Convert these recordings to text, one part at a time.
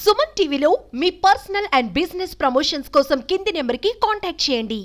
సుమన్ టీవీలో మీ personal and business promotions కోసం కింది నెంబర్కి కాంటాక్ట్ చేయండి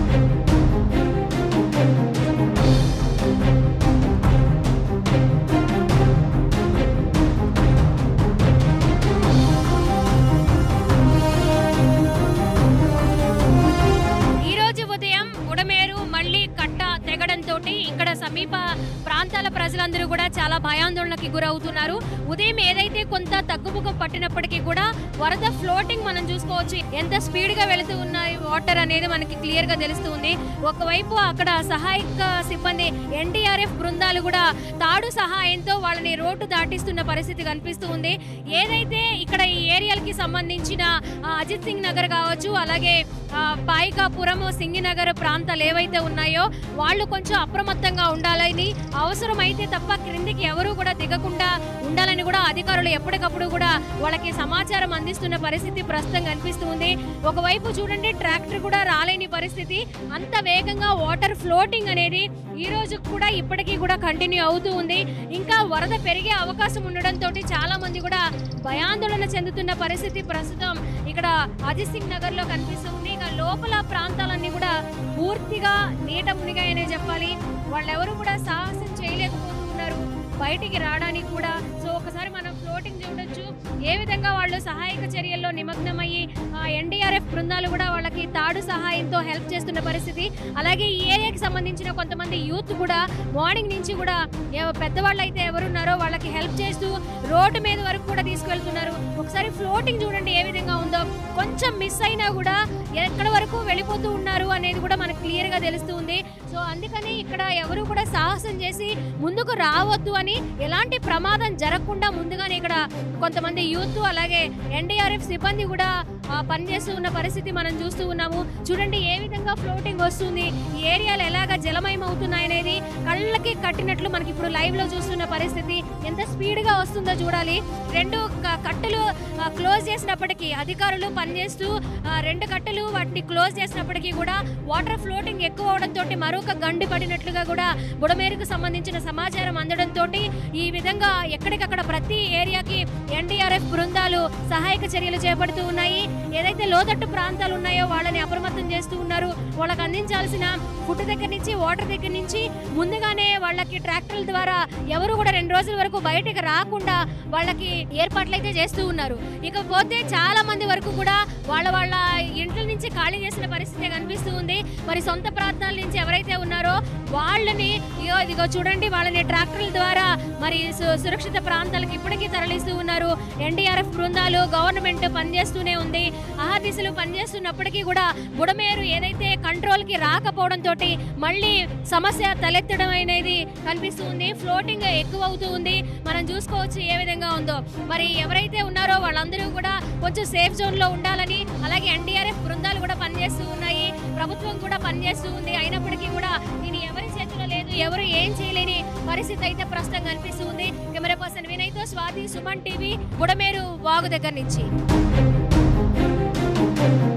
ఈ రోజు ఉదయం ఉడమేరు మళ్ళీ కట్ట తెగడంతో ఇక్కడ సమీప ప్రాంతాల ప్రజలందరూ కూడా చాలా భయాందోళనకి గురవుతున్నారు ఉదయం ఏదైతే కొంత తగ్గుముఖం పట్టినప్పటికీ కూడా వరద ఫ్లోటింగ్ మనం చూసుకోవచ్చు ఎంత స్పీడ్ గా వెళుతూ ఉన్నాయి వాటర్ అనేది మనకి క్లియర్ గా తెలుస్తుంది ఒకవైపు అక్కడ సహాయక సిబ్బంది ఎన్డీఆర్ఎఫ్ బృందాలు కూడా తాడు సహాయంతో వాళ్ళని రోడ్డు దాటిస్తున్న పరిస్థితి కనిపిస్తూ ఉంది ఏదైతే ఇక్కడ ఈ ఏరియాలకి సంబంధించిన ఆ, అజిత్ సింగ్ నగర్ కావచ్చు అలాగే ఆ, పాయికాపురం సింగినగర్ ప్రాంతాలు ఏవైతే ఉన్నాయో వాళ్ళు కొంచెం అప్రమత్తంగా ఉండాలని అవసరమైతే తప్ప క్రిందికి ఎవరు కూడా దిగకుండా ఉండాలని కూడా అధికారులు ఎప్పటికప్పుడు కూడా వాళ్ళకి సమాచారం అందిస్తున్న పరిస్థితి ప్రస్తుతం కనిపిస్తుంది ఒకవైపు చూడండి ట్రాక్టర్ కూడా రాలేని పరిస్థితి అంత వేగంగా వాటర్ ఫ్లోటింగ్ అనేది ఈ రోజు కూడా ఇప్పటికీ కూడా కంటిన్యూ అవుతూ ఉంది ఇంకా వరద పెరిగే అవకాశం ఉండడంతో చాలా మంది కూడా భయాందోళన చెందుతున్న పరిస్థితి ప్రస్తుతం ఇక్కడ అజిత్ సింగ్ నగర్ లో కనిపిస్తుంది ఇక లోపల ప్రాంతాలన్నీ కూడా పూర్తిగా నీట మునిగాయనే చెప్పాలి వాళ్ళెవరూ కూడా సాహసం చేయలేకపోతున్నారు బయటికి రావడానికి కూడా సో ఒకసారి మనం ఫ్లోటింగ్ చూడొచ్చు ఏ విధంగా వాళ్ళు సహాయక చర్యల్లో నిమగ్నమయ్యి ఎన్డీఆర్ఎఫ్ బృందాలు కూడా వాళ్ళకి తాడు సహాయంతో హెల్ప్ చేస్తున్న పరిస్థితి అలాగే ఈ ఏరియాకి సంబంధించిన కొంతమంది యూత్ కూడా మార్నింగ్ నుంచి కూడా ఎవ- పెద్దవాళ్ళు అయితే ఎవరున్నారో వాళ్ళకి హెల్ప్ చేస్తూ రోడ్డు మీద వరకు కూడా తీసుకెళ్తున్నారు ఒకసారి ఫ్లోటింగ్ చూడండి ఏ విధంగా ఉందో కొంచెం మిస్ అయినా కూడా ఎక్కడ వరకు వెళ్ళిపోతూ ఉన్నారు అనేది కూడా మనకు క్లియర్ గా తెలుస్తుంది సో అందుకని ఇక్కడ ఎవరు కూడా సాహసం చేసి ముందుకు రావద్దు అని ఎలాంటి ప్రమాదం జరగకుండా ముందుగానే ఇక్కడ కొంతమంది యూత్ అలాగే ఎన్డీఆర్ఎఫ్ సిబ్బంది కూడా ఆ, పనిచేస్తూ ఉన్న పరిస్థితి మనం చూస్తూ ఉన్నాము చూడండి ఏ విధంగా ఫ్లోటింగ్ వస్తుంది ఈ ఏరియాలు ఎలాగ జలమయం అవుతున్నాయి అనేది కళ్ళకి కట్టినట్లు మనకి ఇప్పుడు లైవ్ లో చూస్తున్న పరిస్థితి ఎంత స్పీడ్ గా వస్తుందో చూడాలి రెండు క- కట్టలు ఆ, క్లోజ్ చేసినప్పటికీ అధికారులు పనిచేస్తూ ఆ, రెండు కట్టలు వాటిని క్లోజ్ చేసినప్పటికీ కూడా వాటర్ ఫ్లోటింగ్ ఎక్కువ అవడంతో మరొక గండి పడినట్లుగా కూడా బుడమేరుకు సంబంధించిన సమాచారం అందడంతో ఈ విధంగా ఎక్కడికక్కడ ప్రతి ఏరియాకి ఎన్డీఆర్ఎఫ్ బృందాలు సహాయక చర్యలు చేపడుతూ ఉన్నాయి ఏదైతే లోతట్టు ప్రాంతాలు ఉన్నాయో వాళ్ళని అప్రమత్తం చేస్తూ ఉన్నారు వాళ్ళకి అందించాల్సిన ఫుడ్ దగ్గర నుంచి వాటర్ దగ్గర నుంచి ముందుగానే వాళ్ళకి ట్రాక్టర్ల ద్వారా ఎవరు కూడా రెండు రోజుల వరకు బయటకు రాకుండా వాళ్ళకి ఏర్పాట్లు అయితే చేస్తూ ఉన్నారు ఇకపోతే చాలా మంది వరకు కూడా వాళ్ళ వాళ్ళ ఇంట్ల నుంచి ఖాళీ చేసిన పరిస్థితి కనిపిస్తూ ఉంది మరి సొంత ప్రాంతాల నుంచి ఎవరైతే ఉన్నారో వాళ్ళని ఇగో ఇదిగో చూడండి వాళ్ళని ట్రాక్టర్ల ద్వారా మరి సు- సురక్షిత ప్రాంతాలకు ఇప్పటికీ తరలిస్తూ ఉన్నారు ఎన్డీఆర్ఎఫ్ బృందాలు గవర్నమెంట్ పనిచేస్తూనే ఉంది అహర్నిశలు పనిచేస్తున్నప్పటికీ కూడా బుడమేరు ఏదైతే కంట్రోల్ కి రాకపోవడంతో మళ్ళీ సమస్య తలెత్తడం అనేది కనిపిస్తుంది ఫ్లోటింగ్ ఎక్కువ అవుతూ ఉంది మనం చూసుకోవచ్చు ఏ విధంగా ఉందో మరి ఎవరైతే ఉన్నారో వాళ్ళందరూ కూడా కొంచెం సేఫ్ జోన్ లో ఉండాలని అలాగే ఎన్డీఆర్ఎఫ్ బృందాలు కూడా పనిచేస్తూ ఉన్నాయి ప్రభుత్వం కూడా పనిచేస్తూ ఉంది అయినప్పటికీ కూడా దీని ఎవరి చేతిలో లేదు ఎవరు ఏం చేయలేని పరిస్థితి అయితే ప్రస్తుతం కనిపిస్తూ ఉంది కెమెరా పర్సన్ వినయ్తో స్వాతి సుమన్ టీవీ బుడమేరు వాగు దగ్గర నుంచి